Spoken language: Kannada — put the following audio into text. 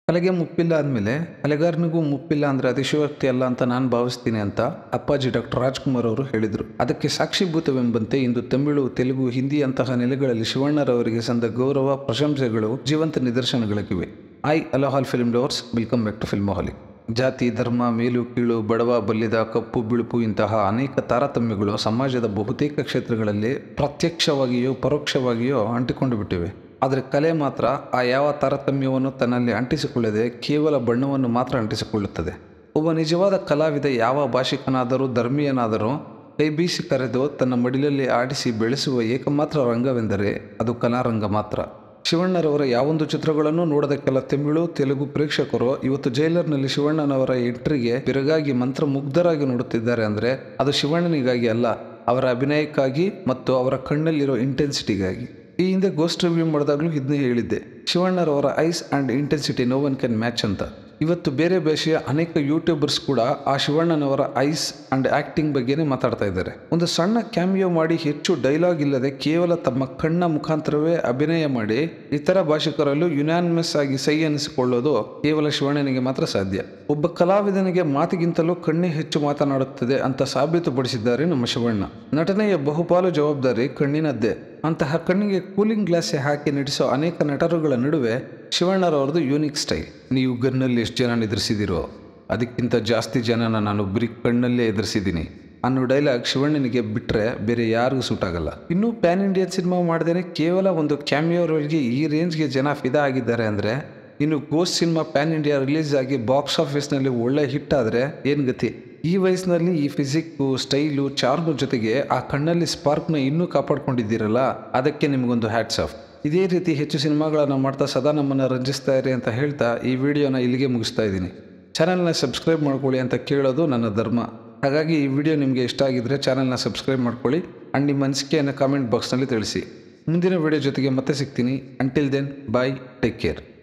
ಕಲೆಗೆ ಮುಪ್ಪಿಲ್ಲ ಅಂದಮೇಲೆ ಕಲೆಗಾರನಿಗೂ ಮುಪ್ಪಿಲ್ಲ ಅಂದರೆ ಅತಿಶಯೋಕ್ತಿ ಅಲ್ಲ ಅಂತ ನಾನು ಭಾವಿಸ್ತೀನಿ ಅಂತ ಅಪ್ಪಾಜಿ ಡಾಕ್ಟರ್ ರಾಜ್ಕುಮಾರ್ ಅವರು ಹೇಳಿದರು ಅದಕ್ಕೆ ಸಾಕ್ಷೀಭೂತವೆಂಬಂತೆ ಇಂದು ತಮಿಳು ತೆಲುಗು ಹಿಂದಿ ಅಂತಹ ನೆಲೆಗಳಲ್ಲಿ ಶಿವಣ್ಣರವರಿಗೆ ಸಂದ ಗೌರವ ಪ್ರಶಂಸೆಗಳು ಜೀವಂತ ನಿದರ್ಶನಗಳಾಗಿವೆ ಐ ಅಲಹಾಲ್ ಫಿಲ್ಮ್ ಡೋರ್ಸ್ ವೆಲ್ಕಮ್ ಬ್ಯಾಕ್ ಟು ಫಿಲ್ಮ್ ಹಾಲಿ ಜಾತಿ ಧರ್ಮ ಮೇಲು ಕೀಳು ಬಡವ ಬಲ್ಲಿದ ಕಪ್ಪು ಬಿಳುಪು ಇಂತಹ ಅನೇಕ ತಾರತಮ್ಯಗಳು ಸಮಾಜದ ಬಹುತೇಕ ಕ್ಷೇತ್ರಗಳಲ್ಲಿ ಪ್ರತ್ಯಕ್ಷವಾಗಿಯೋ ಪರೋಕ್ಷವಾಗಿಯೋ ಅಂಟಿಕೊಂಡು ಬಿಟ್ಟಿವೆ ಆದರೆ ಕಲೆ ಮಾತ್ರ ಆ ಯಾವ ತಾರತಮ್ಯವನ್ನು ತನ್ನಲ್ಲಿ ಅಂಟಿಸಿಕೊಳ್ಳದೆ ಕೇವಲ ಬಣ್ಣವನ್ನು ಮಾತ್ರ ಅಂಟಿಸಿಕೊಳ್ಳುತ್ತದೆ ಒಬ್ಬ ನಿಜವಾದ ಕಲಾವಿದ ಯಾವ ಭಾಷಿಕನಾದರೂ ಧರ್ಮೀಯನಾದರೂ ಕೈ ಬೀಸಿ ಕರೆದು ತನ್ನ ಮಡಿಲಲ್ಲಿ ಆಡಿಸಿ ಬೆಳೆಸುವ ಏಕಮಾತ್ರ ರಂಗವೆಂದರೆ ಅದು ಕಲಾರಂಗ ಮಾತ್ರ ಶಿವಣ್ಣರವರ ಯಾವೊಂದು ಚಿತ್ರಗಳನ್ನು ನೋಡದ ಕೆಲ ತಮಿಳು ತೆಲುಗು ಪ್ರೇಕ್ಷಕರು ಇವತ್ತು ಜೈಲರ್ನಲ್ಲಿ ಶಿವಣ್ಣನವರ ಎಂಟ್ರಿಗೆ ಬೆರಗಾಗಿ ಮಂತ್ರಮುಗ್ಧರಾಗಿ ನೋಡುತ್ತಿದ್ದಾರೆ ಅಂದರೆ ಅದು ಶಿವಣ್ಣನಿಗಾಗಿ ಅಲ್ಲ ಅವರ ಅಭಿನಯಕ್ಕಾಗಿ ಮತ್ತು ಅವರ ಕಣ್ಣಲ್ಲಿರೋ ಇಂಟೆನ್ಸಿಟಿಗಾಗಿ ಈ ಹಿಂದೆ ಗೋಸ್ಟ್ ರಿವ್ಯೂ ಮಾಡಿದಾಗಲೂ ಇದನ್ನೇ ಹೇಳಿದ್ದೆ ಶಿವಣ್ಣರವರ eyes and intensity no one can match ಅಂತ ಇವತ್ತು ಬೇರೆ ಭಾಷೆಯ ಅನೇಕ ಯೂಟ್ಯೂಬರ್ಸ್ ಕೂಡ ಆ ಶಿವಣ್ಣನವರ ಐಸ್ ಆ್ಯಂಡ್ ಆ್ಯಕ್ಟಿಂಗ್ ಬಗ್ಗೆನೇ ಮಾತಾಡ್ತಾ ಇದ್ದಾರೆ ಒಂದು ಸಣ್ಣ ಕ್ಯಾಮಿಯೋ ಮಾಡಿ ಹೆಚ್ಚು ಡೈಲಾಗ್ ಇಲ್ಲದೆ ಕೇವಲ ತಮ್ಮ ಕಣ್ಣ ಮುಖಾಂತರವೇ ಅಭಿನಯ ಮಾಡಿ ಇತರ ಭಾಷಿಕರಲ್ಲೂ ಯುನಾನಿಮಸ್ ಆಗಿ ಸೈ ಅನಿಸಿಕೊಳ್ಳೋದು ಕೇವಲ ಶಿವಣ್ಣನಿಗೆ ಮಾತ್ರ ಸಾಧ್ಯ ಒಬ್ಬ ಕಲಾವಿದನಿಗೆ ಮಾತಿಗಿಂತಲೂ ಕಣ್ಣೇ ಹೆಚ್ಚು ಮಾತನಾಡುತ್ತದೆ ಅಂತ ಸಾಬೀತುಪಡಿಸಿದ್ದಾರೆ ನಮ್ಮ ಶಿವಣ್ಣ ನಟನೆಯ ಬಹುಪಾಲು ಜವಾಬ್ದಾರಿ ಕಣ್ಣಿನದ್ದೇ ಅಂತಹ ಕಣ್ಣಿಗೆ ಕೂಲಿಂಗ್ ಗ್ಲಾಸ್ ಹಾಕಿ ನಟಿಸೋ ಅನೇಕ ನಟರುಗಳ ನಡುವೆ ಶಿವಣ್ಣರವ್ರದ್ದು ಯೂನಿಕ್ ಸ್ಟೈಲ್ ನೀವು ಗನ್ನಲ್ಲಿ ಎಷ್ಟು ಜನ ಎದುರಿಸಿದಿರೋ ಅದಕ್ಕಿಂತ ಜಾಸ್ತಿ ಜನನ ನಾನು ಬರೀ ಕಣ್ಣಲ್ಲೇ ಎದುರಿಸಿದ್ದೀನಿ ಅನ್ನೋ ಡೈಲಾಗ್ ಶಿವಣ್ಣನಿಗೆ ಬಿಟ್ಟರೆ ಬೇರೆ ಯಾರಿಗೂ ಸೂಟ್ ಆಗಲ್ಲ ಇನ್ನೂ ಪ್ಯಾನ್ ಇಂಡಿಯನ್ ಸಿನಿಮಾ ಮಾಡ್ದೇನೆ ಕೇವಲ ಒಂದು ಕ್ಯಾಮಿಯೋ ರೋಲ್ಗೆ ಈ ರೇಂಜ್ಗೆ ಜನ ಫಿದಾ ಆಗಿದ್ದಾರೆ ಅಂದರೆ ಇನ್ನು ghost cinema pan India release ಆಗಿ ಬಾಕ್ಸ್ ಆಫೀಸ್ನಲ್ಲಿ ಒಳ್ಳೆ ಹಿಟ್ ಆದರೆ ಏನು ಗತಿ ಈ ವಯಸ್ಸಿನಲ್ಲಿ ಈ ಫಿಸಿಕ್ಕು ಸ್ಟೈಲು ಚಾರ್ಮು ಜೊತೆಗೆ ಆ ಕಣ್ಣಲ್ಲಿ ಸ್ಪಾರ್ಕ್ನ ಇನ್ನೂ ಕಾಪಾಡ್ಕೊಂಡಿದ್ದೀರಲ್ಲ ಅದಕ್ಕೆ ನಿಮಗೊಂದು ಹ್ಯಾಟ್ಸ್ ಆಫ್ ಇದೇ ರೀತಿ ಹೆಚ್ಚು ಸಿನಿಮಾಗಳನ್ನು ಮಾಡ್ತಾ ಸದಾ ನಮ್ಮನ್ನು ರಂಜಿಸ್ತಾ ಇರಿ ಅಂತ ಹೇಳ್ತಾ ಈ ವಿಡಿಯೋನ ಇಲ್ಲಿಗೆ ಮುಗಿಸ್ತಾ ಇದ್ದೀನಿ ಚಾನಲ್ನ ಸಬ್ಸ್ಕ್ರೈಬ್ ಮಾಡ್ಕೊಳ್ಳಿ ಅಂತ ಕೇಳೋದು ನನ್ನ ಧರ್ಮ ಹಾಗಾಗಿ ಈ ವಿಡಿಯೋ ನಿಮಗೆ ಇಷ್ಟ ಆಗಿದ್ದರೆ ಚಾನಲ್ನ ಸಬ್ಸ್ಕ್ರೈಬ್ ಮಾಡ್ಕೊಳ್ಳಿ ಆ್ಯಂಡ್ ನಿಮ್ಮ ಅನಿಸಿಕೆಯನ್ನು ಕಾಮೆಂಟ್ ಬಾಕ್ಸ್ನಲ್ಲಿ ತಿಳಿಸಿ ಮುಂದಿನ ವಿಡಿಯೋ ಜೊತೆಗೆ ಮತ್ತೆ ಸಿಗ್ತೀನಿ until then bye take care